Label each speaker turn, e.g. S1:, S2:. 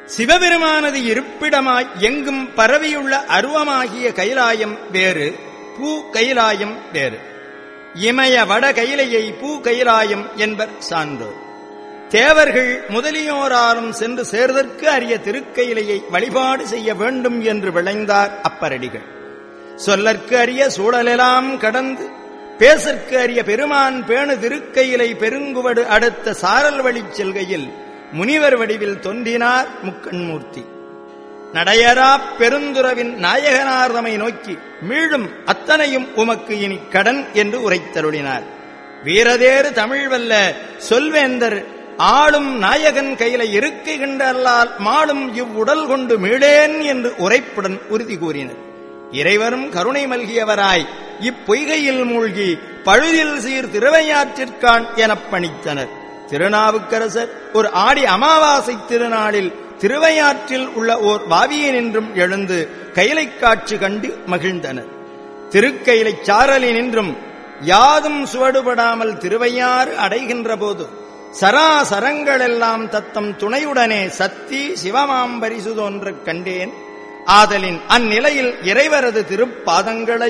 S1: சிவபெருமானது இருப்பிடமாய் எங்கும் பரவியுள்ள அருவமாகிய கைலாயம் வேறு பூ கைலாயம் வேறு இமய வட கைலையை பூ கைலாயம் என்பர் சான்றோர் தேவர்கள் முதலியோராலும் சென்று சேர்தற்கு அரிய திருக்கையிலையை வழிபாடு செய்ய வேண்டும் என்று விளைந்தார் அப்பரடிகள் சொல்லற்கு அரிய சூழலெல்லாம் கடந்து பேசற்கு அரிய பெருமான் பேணு திருக்கையிலை பெருங்குவடு அடுத்த சாரல் வழிச் செல்கையில் முனிவர் வடிவில் தோன்றினார் முக்கண்மூர்த்தி நடையரா பெருந்துறவின் நாயகனார்தமை நோக்கி மீளும் அத்தனையும் உமக்கு இனி கடன் என்று உரைத்தருளினார் வீரதேறு தமிழ் வல்ல சொல்வேந்தர் ஆளும் நாயகன் கையில இருக்கைகின்றல்லால் மாளும் இவ்வுடல் கொண்டு மீளேன் என்று உரைப்புடன் உறுதி கூறினர் இறைவரும் கருணை மல்கியவராய் இப்பொய்கையில் மூழ்கி பழுதில் சீர் திருவையாற்றிற்கான் எனப் பணித்தனர் திருநாவுக்கரசர் ஒரு ஆடி அமாவாசை திருநாளில் திருவையாற்றில் உள்ள ஓர் வாவியினின்றும் எழுந்து கைலை காட்சி கண்டு மகிழ்ந்தனர் திருக்கைலை சாரலினின்றும் யாதும் சுவடுபடாமல் திருவையாறு அடைகின்ற போது சராசரங்களெல்லாம் தத்தம் துணையுடனே சத்தி சிவமாம்பரிசு தோன்றக் கண்டேன் ஆதலின் அந்நிலையில் இறைவரது திருப்பாதங்களை